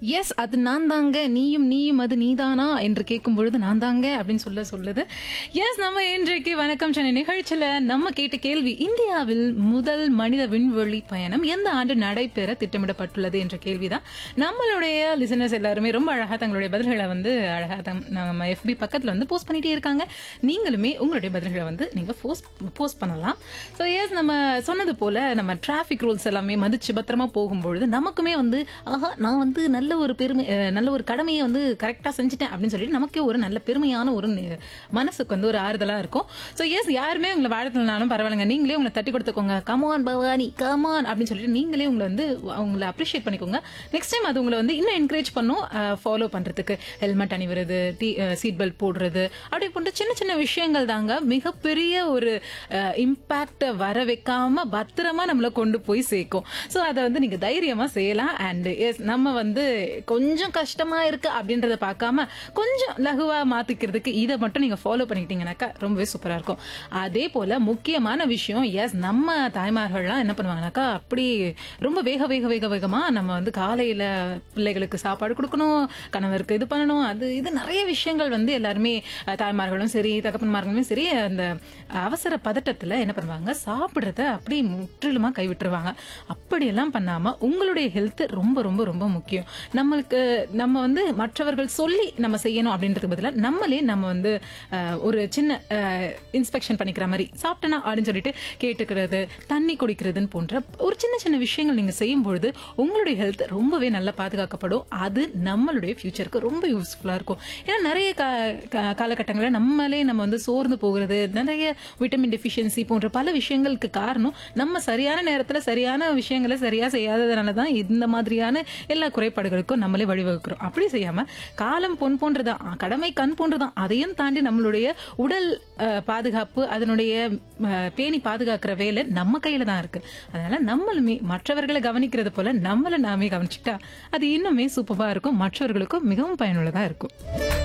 S அது நான் தாங்க நீயும் நீயும் அது நீதானா என்று கேட்கும் பொழுது நான் தாங்க அப்படின்னு சொல்ல சொல்லுது எஸ் நம்ம இன்றைக்கு வணக்கம் சென்னை நிகழ்ச்சியில நம்ம கேட்ட கேள்வி இந்தியாவில் முதல் மனித விண்வெளி பயணம் எந்த ஆண்டு நடைபெற திட்டமிடப்பட்டுள்ளது என்ற கேள்விதான் நம்மளுடைய லிசனர்ஸ் எல்லாருமே ரொம்ப அழகா தங்களுடைய பதில்களை வந்து அழகா தம்- நம்ம எஃபி பக்கத்துல வந்து போஸ்ட் பண்ணிட்டே இருக்காங்க நீங்களுமே உங்களுடைய பதில்களை வந்து நீங்க போஸ்ட் போஸ்ட் பண்ணலாம் ஸோ எஸ் நம்ம சொன்னது போல நம்ம டிராஃபிக் ரூல்ஸ் எல்லாமே மதிச்சு பத்திரமா போகும்பொழுது நமக்குமே வந்து ஆஹா நான் வந்து நல்ல ஒரு பெருமை அஹ், நல்ல ஒரு கடமையை வந்து கரெக்டா செஞ்சுட்டேன் அப்படின்னு சொல்லிட்டு நமக்கே ஒரு நல்ல பெருமையான ஒரு நி- மனசுக்கு வந்து ஒரு ஆறுதலா இருக்கும் ஸோ எஸ் யாருமே உங்களை வாழ்த்தலனாலும் பரவாயில்லைங்க நீங்களே உங்களை தட்டி கொடுத்துக்கோங்க கமான் பவானி கமான் அப்படின்னு சொல்லிட்டு நீங்களே உங்களை வந்து அவங்கள அப்ரிஷியேட் பண்ணிக்கோங்க நெக்ஸ்ட் டைம் அது உங்களை வந்து இன்னும் என்கரேஜ் பண்ணும் ஃபாலோ பண்றதுக்கு ஹெல்மெட் அணிவது சீட் பெல்ட் போடுறது அப்படி போன்ற சின்ன சின்ன விஷயங்கள் தாங்க மிகப்பெரிய ஒரு இம்பாக்ட வர வைக்காம பத்திரமா நம்மள கொண்டு போய் சேர்க்கும் ஸோ அதை வந்து நீங்க தைரியமா செய்யலாம் அண்ட் எஸ் நம்ம வந்து கொஞ்சம் கஷ்டமா இருக்கு அப்படின்றத பார்க்காம கொஞ்சம் லகுவா மாத்திக்கிறதுக்கு இதை மட்டும் நீங்க ஃபாலோ பண்ணிக்கிட்டீங்கன்னாக்கா ரொம்பவே சூப்பரா இருக்கும் அதே போல முக்கியமான விஷயம் எஸ் நம்ம தாய்மார்கள்லாம் என்ன பண்ணுவாங்கனாக்கா அப்படி ரொம்ப வேக வேக வேக வேகமா நம்ம வந்து காலையில பிள்ளைகளுக்கு சாப்பாடு கொடுக்கணும் கணவருக்கு இது பண்ணணும் அது இது நிறைய விஷயங்கள் வந்து எல்லாருமே அஹ், தாய்மார்களும் சரி தகப்பன்மார்களும் சரி அந்த அவசர பதட்டத்துல என்ன பண்ணுவாங்க சாப்பிடுறத அப்படி முற்றிலுமா கைவிட்டுருவாங்க அப்படியெல்லாம் பண்ணாம உங்களுடைய ஹெல்த் ரொம்ப ரொம்ப ரொம்ப முக்கியம் நம்மளுக்கு நம்ம வந்து மற்றவர்கள் சொல்லி நம்ம செய்யணும் அப்படின்றதுக்கு பதிலாக நம்மளே நம்ம வந்து அஹ், ஒரு சின்ன இன்ஸ்பெக்ஷன் பண்ணிக்கிற மாதிரி சாப்பிட்டனா அப்படின்னு சொல்லிட்டு கேட்டுக்கிறது தண்ணி குடிக்கிறதுன்னு போன்ற ஒரு சின்ன சின்ன விஷயங்கள் நீங்க செய்யும் பொழுது உங்களுடைய ஹெல்த் ரொம்பவே நல்லா பாதுகாக்கப்படும் அது நம்மளுடைய ஃபியூச்சருக்கு ரொம்ப யூஸ்ஃபுல்லா இருக்கும் ஏன்னா நிறைய கா- கா- காலகட்டங்களில் நம்மளே நம்ம வந்து சோர்ந்து போகிறது நிறைய விட்டமின் டெஃபிஷியன்சி போன்ற பல விஷயங்களுக்கு காரணம் நம்ம சரியான நேரத்துல சரியான விஷயங்களை சரியா செய்யாததுனால தான் இந்த மாதிரியான எல்லா குறைபாடுகளுக்கும் நம்மளே வழிவகுக்கிறோம் அப்படி செய்யாம காலம் பொன் போன்றதான் ஆ, கடமை கண் போன்றதான் அதையும் தாண்டி நம்மளுடைய உடல் அஹ், பாதுகாப்பு அதனுடைய அஹ், பேணி பாதுகாக்கிற வேலை நம்ம கையில தான் இருக்கு அதனால நம்மளுமே மற்றவர்களை கவனிக்கிறது போல நம்மள நாமே கவனிச்சுட்டா அது இன்னுமே சூப்பரா இருக்கும் மற்றவர்களுக்கும் மிகவும் பயனுள்ளதா இருக்கும்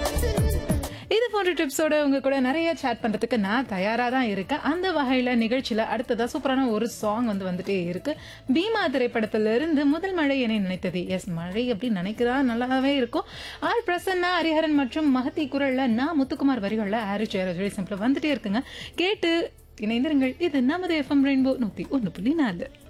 இது போன்ற டிப்ஸோட உங்க கூட நிறைய சேட் பண்றதுக்கு நான் தயாரா தான் இருக்கேன் அந்த வகையில நிகழ்ச்சியில அடுத்ததா சூப்பரான ஒரு சாங் வந்து வந்துட்டே இருக்கு பீமா திரைப்படத்துல இருந்து முதல் மழை என நினைத்தது எஸ் மழை அப்படி நினைக்கிறா நல்லாவே இருக்கும் ஆர் பிரசன்னா ஹரிஹரன் மற்றும் மகத்தி குரல்ல நான் முத்துக்குமார் வரிகள்ல ஆரி சேர சிம்பிள் வந்துட்டே இருக்குங்க கேட்டு இணைந்திருங்கள் இது நமது எஃப்எம் ரெயின்போ நூத்தி ஒன்னு புள்ளி நாலு